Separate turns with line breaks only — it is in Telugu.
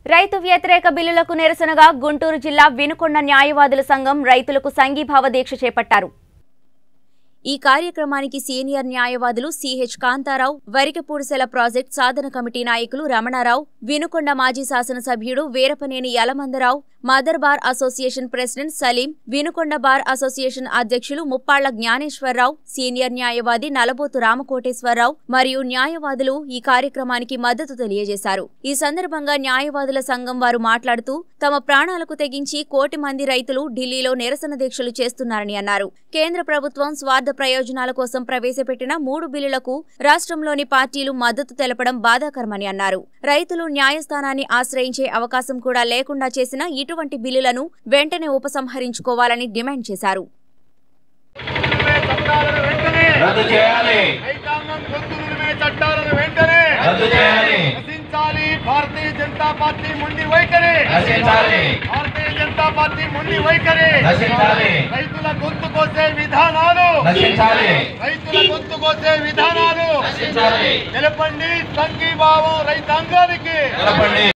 రైతు వ్యతిరేక బిల్లులకు నిరసనగా గుంటూరు జిల్లా వినుకొండ న్యాయవాదుల సంఘం రైతులకు సంఘీభావ దీక్ష చేపట్టారు ఈ కార్యక్రమానికి సీనియర్ న్యాయవాదులు సిహెచ్ కాంతారావు వరికపూడిసెల ప్రాజెక్ట్ సాధన కమిటీ నాయకులు రమణారావు వినుకొండ మాజీ శాసనసభ్యుడు Veerapaneni Yalamandarao mother bar association president Saleem Vinukonda bar association అధ్యక్షులు ముప్పాళ్ల జ్ఞానేశ్వరరావు సీనియర్ న్యాయవాది నలబోతు రామకోటేశ్వరరావు మరియు న్యాయవాదులు ఈ కార్యక్రమానికి మద్దతు తెలియజేశారు ఈ సందర్భంగా న్యాయవాదుల సంఘం వారు మాట్లాడుతూ తమ ప్రాణాలకు తెగించి కోటి మంది రైతులు ఢిల్లీలో నిరసన దీక్షలు చేస్తున్నారని అన్నారు కేంద్ర ప్రభుత్వం స్వార్థ ప్రయోజనాల కోసం ప్రవేశపెట్టిన మూడు బిల్లులకు రాష్ట్రంలోని పార్టీలు మద్దతు తెలపడం బాధాకరమని అన్నారు రైతులు న్యాయస్థానాన్ని ఆశ్రయించే అవకాశం కూడా లేకుండా చేసిన ఇటువంటి బిల్లులను వెంటనే ఉపసంహరించుకోవాలని డిమాండ్ చేశారు
చట్టాలను వెంటనే
రద్దు చేయాలి
రైతాంగం గొంతులుమే చట్టాలను వెంటనే
రద్దు చేయాలి
నశించాలి భారతీయ జనతా పార్టీ మొండి వైఖరి
నశించాలి
భారతీయ జనతా పార్టీ మొండి వైఖరి
నశించాలి
రైతుల గొంతు కోసే విధానాలు
నశించాలి
రైతుల గొంతు కోసే విధానాలు
నశించాలి
నిలపండి సంఘీభావం రైతాంగానికి
నిలబడి